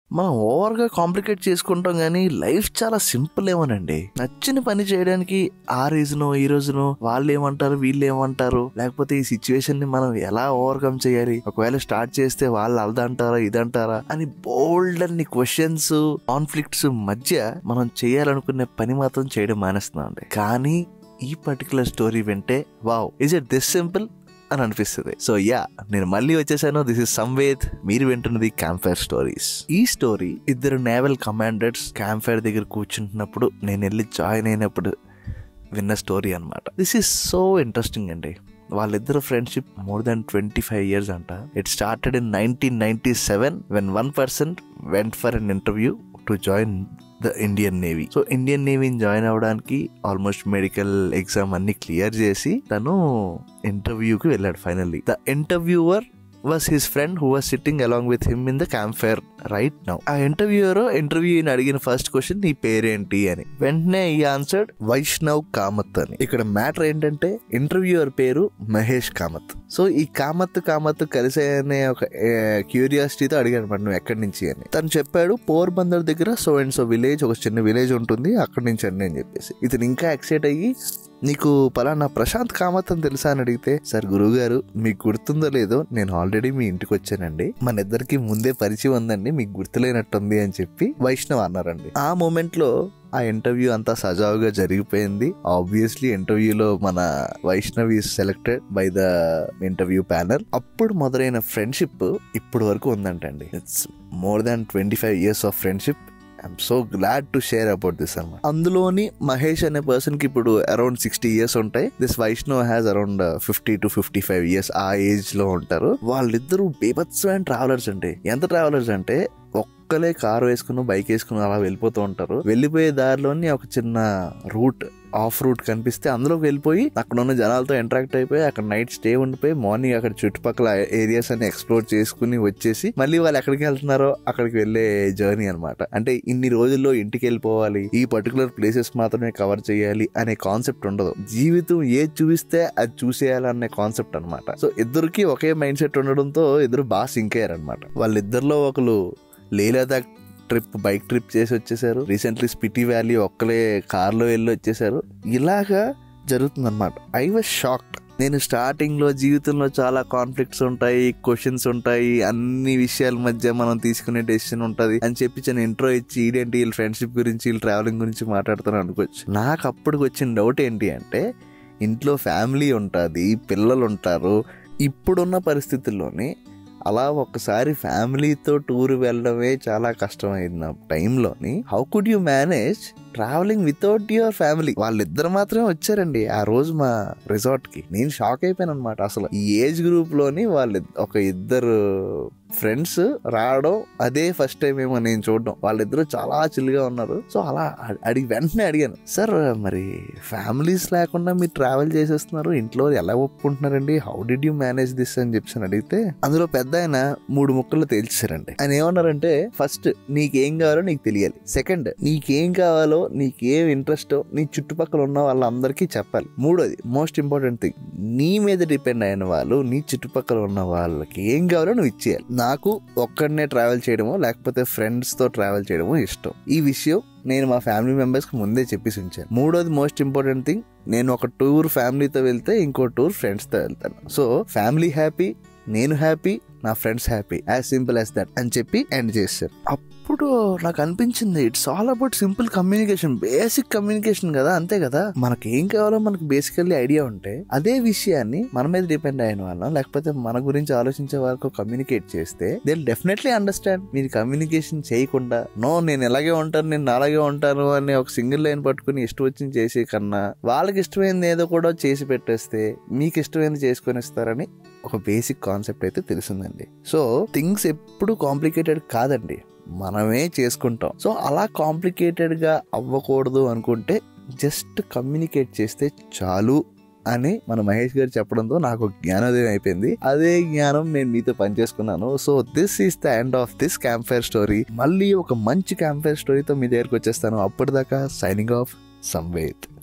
మనం ఓవర్గా కాంప్లికేట్ చేసుకుంటాం కానీ లైఫ్ చాలా సింపుల్ ఏమోనండి నచ్చిన పని చేయడానికి ఆ రీజను ఈ రోజును వాళ్ళు ఏమంటారు వీళ్ళు ఏమంటారు లేకపోతే ఈ సిచ్యువేషన్ ని మనం ఎలా ఓవర్కమ్ చేయాలి ఒకవేళ స్టార్ట్ చేస్తే వాళ్ళు అదంటారా ఇదంటారా అని బోల్డ్ అన్ని క్వశ్చన్స్ కాన్ఫ్లిక్ట్స్ మధ్య మనం చేయాలనుకునే పని మాత్రం చేయడం మానేస్తున్నాం అండి కానీ ఈ పర్టికులర్ స్టోరీ వింటే wow is it this simple అని అనిపిస్తుంది సో యా నేను మళ్ళీ వచ్చేసాను దిస్ ఇస్ సంవేద్ మీరు వింటున్నది క్యాంఫైర్ స్టోరీస్ ఈ స్టోరీ ఇద్దరు నేవల్ కమాండర్స్ క్యాంఫైర్ దగ్గర కూర్చుంటున్నప్పుడు నేను వెళ్ళి జాయిన్ అయినప్పుడు విన్న స్టోరీ అనమాట దిస్ ఈస్ సో ఇంట్రెస్టింగ్ అండి వాళ్ళిద్దరు friendship more than twenty five years అంట it started in nineteen ninety seven when one person went for an interview to join the Indian navy so Indian నేవీని join అవ్వడానికి almost medical exam అన్ని clear చేసి తను ఇంటర్వ్యూకి వెళ్ళాడు finally the interviewer was his friend who was sitting along with him in the camp fire right now ఆ interviewer ఇంటర్వ్యూని అడిగిన ఫస్ట్ క్వశ్చన్ నీ పేరేంటి అని వెంటనే ఈ ఆన్సర్డ్ వైష్ణవ్ కామత్ అని ఇక్కడ మ్యాటర్ ఏంటంటే ఇంటర్వ్యూయర్ పేరు మహేష్ కామత్ సో ఈ కామత్ కామత్ కలిసే అనే ఒక క్యూరియాసిటీతో అడిగాడు అనమాట నువ్వు ఎక్కడి నుంచి అని తను చెప్పాడు పోర్ బందర్ దగ్గర సో అండ్ సో విలేజ్ ఒక చిన్న విలేజ్ ఉంటుంది అక్కడి నుంచి అండి అని చెప్పేసి ఇతను ఇంకా ఎక్సైట్ అయ్యి నీకు పలానా ప్రశాంత్ కామత్ అని తెలుసా అని అడిగితే సార్ గురువు గారు మీకు గుర్తుందో లేదో నేను ఆల్రెడీ మీ ఇంటికి వచ్చానండి మన ఇద్దరికి ముందే పరిచయం ఉందండి మీకు గుర్తులేనట్టుంది అని చెప్పి వైష్ణవ్ అన్నారండి ఆ మూమెంట్ లో ఆ ఇంటర్వ్యూ అంతా సజావుగా జరిగిపోయింది ఆబ్వియస్లీ ఇంటర్వ్యూలో మన Vaishnav is selected by the interview panel అప్పుడు మొదలైన ఫ్రెండ్షిప్ ఇప్పుడు వరకు ఉందంటండి it's more than twenty five years of friendship I'm so glad to share about this అన్నమాట అందులోని మహేష్ అనే పర్సన్ కి ఇప్పుడు అరౌండ్ సిక్స్టీ ఇయర్స్ ఉంటాయి this Vaishnav has around fifty to fifty five years ఆ ఏజ్ లో ఉంటారు వాళ్ళిద్దరూ బీభత్సమైన ట్రావెలర్స్ అండి ఎంత ట్రావెలర్స్ అంటే ఒక్కలే కార్ వేసుకుని బైక్ వేసుకుని అలా వెళ్ళిపోతూ ఉంటారు వెళ్ళిపోయే దారిలోని ఒక చిన్న రూట్ ఆఫ్ రూట్ కనిపిస్తే అందులోకి వెళ్ళిపోయి అక్కడ ఉన్న జనాలతో ఇంటరాక్ట్ అయిపోయి అక్కడ నైట్ స్టే ఉండిపోయి మార్నింగ్ అక్కడ చుట్టుపక్కల ఏరియాస్ అన్ని ఎక్స్ప్లోర్ చేసుకుని వచ్చేసి మళ్ళీ వాళ్ళు ఎక్కడికి వెళ్తున్నారో అక్కడికి వెళ్ళే జర్నీ అనమాట అంటే ఇన్ని రోజుల్లో ఇంటికి వెళ్ళిపోవాలి ఈ పర్టికులర్ ప్లేసెస్ మాత్రమే కవర్ చేయాలి అనే కాన్సెప్ట్ ఉండదు జీవితం ఏది చూపిస్తే అది చూసేయాలి అనే కాన్సెప్ట్ అనమాట సో ఇద్దరికి ఒకే మైండ్ సెట్ ఉండడంతో ఇద్దరు బాగా సింక్ అయ్యారు అనమాట వాళ్ళిద్దరిలో ఒకరు లే లదాఖ్ ట్రిప్ బైక్ ట్రిప్ చేసి వచ్చేసారు రీసెంట్లీ స్పిటి వ్యాలీ ఒక్కలే కార్లో వెళ్ళి వచ్చేసారు ఇలాగా జరుగుతుంది అనమాట ఐ వాజ్ షాక్డ్ నేను స్టార్టింగ్ లో జీవితంలో చాలా కాన్ఫ్లిక్ట్స్ ఉంటాయి క్వశ్చన్స్ ఉంటాయి అన్ని విషయాల మధ్య మనం తీసుకునే డెసిషన్ ఉంటది అని చెప్పి నేను ఇంట్రో ఇచ్చి ఈడేంటి వీళ్ళ ఫ్రెండ్షిప్ గురించి వీళ్ళ ట్రావెలింగ్ గురించి మాట్లాడుతాను అనుకోవచ్చు నాకు అప్పటికి వచ్చిన డౌట్ ఏంటి అంటే ఇంట్లో ఫ్యామిలీ ఉంటుంది పిల్లలు ఉంటారు ఇప్పుడున్న పరిస్థితుల్లోని అలా ఒక్కసారి ఫ్యామిలీతో టూర్ వెళ్ళడమే చాలా కష్టమైంది ఆ టైంలోని how could you manage travelling without your family వాళ్ళిద్దరు మాత్రమే వచ్చారండి ఆ రోజు మా రిసార్ట్ కి నేను షాక్ అయిపోయాను అనమాట అసలు ఈ ఏజ్ గ్రూప్ లోని వాళ్ళు ఒక ఇద్దరు ఫ్రెండ్స్ రావడం అదే ఫస్ట్ టైం ఏమో నేను చూడడం వాళ్ళిద్దరూ చాలా చిల్గా ఉన్నారు సో అలా అ- అడిగి వెంటనే అడిగాను సార్ మరి ఫ్యామిలీస్ లేకుండా మీరు ట్రావెల్ చేసేస్తున్నారు ఇంట్లో ఎలా ఒప్పుకుంటున్నారండి how did you manage this అని చెప్పి అడిగితే అందులో పెద్ద ఆయన మూడు ముక్కలు తేల్చారండి ఆయన ఏమన్నారంటే ఫస్ట్ నీకేం కావాలో నీకు తెలియాలి సెకండ్ నీకేం కావాలో నీకేం ఇంట్రెస్టో నీ చుట్టుపక్కల ఉన్న వాళ్ళందరికీ చెప్పాలి మూడోది మోస్ట్ ఇంపార్టెంట్ థింగ్ నీ మీద డిపెండ్ అయిన వాళ్ళు నీ చుట్టుపక్కల ఉన్న వాళ్ళకి ఏం కావాలో నువ్వు ఇచ్చేయాలి నాకు ఒక్కడనే ట్రావెల్ చేయడమో లేకపోతే ఫ్రెండ్స్ తో ట్రావెల్ చేయడమో ఇష్టం ఈ విషయం నేను మా ఫ్యామిలీ మెంబర్స్ కి ముందే చెప్పేసి ఉంచాను మూడోది మోస్ట్ ఇంపార్టెంట్ థింగ్ నేను ఒక టూర్ ఫ్యామిలీతో వెళ్తే ఇంకో టూర్ ఫ్రెండ్స్ తో వెళ్తాను సో ఫ్యామిలీ హ్యాపీ నేను హ్యాపీ నా friends happy as simple as that అని చెప్పి ఎండ్ చేశారు అప్పుడు నాకు అనిపించింది it's all about simple communication basic communication కదా అంతే కదా మనకి ఏం కావాలో మనకి బేసికల్లీ ఐడియా ఉంటే అదే విషయాన్ని మన మీద డిపెండ్ అయిన వాళ్ళం లేకపోతే మన గురించి ఆలోచించే వాళ్ళకు కమ్యూనికేట్ చేస్తే దే డెఫినెట్లీ అండర్స్టాండ్ మీరు కమ్యూనికేషన్ చేయకుండా నో నేను ఎలాగే ఉంటాను నేను అలాగే ఉంటాను అని ఒక సింగిల్ లైన్ పట్టుకుని ఇష్టం వచ్చింది చేసే కన్నా వాళ్ళకి ఇష్టమైనది ఏదో కూడా చేసి పెట్టేస్తే మీకు ఇష్టమైనది చేసుకొని ఇస్తారని ఒక బేసిక్ కాన్సెప్ట్ అయితే తెలిసిందండి సో థింగ్స్ ఎప్పుడు కాంప్లికేటెడ్ కాదండి మనమే చేసుకుంటాం సో అలా కాంప్లికేటెడ్ గా అవ్వకూడదు అనుకుంటే జస్ట్ కమ్యూనికేట్ చేస్తే చాలు అని మన మహేష్ గారు చెప్పడంతో నాకు జ్ఞానోదయం అయిపోయింది అదే జ్ఞానం నేను మీతో పనిచేసుకున్నాను so this is the end of this camp fire story మళ్ళీ ఒక మంచి క్యాంప్ ఫైర్ స్టోరీతో మీ దగ్గరకు వచ్చేస్తాను అప్పటిదాకా సైనింగ్ ఆఫ్ సంవేత్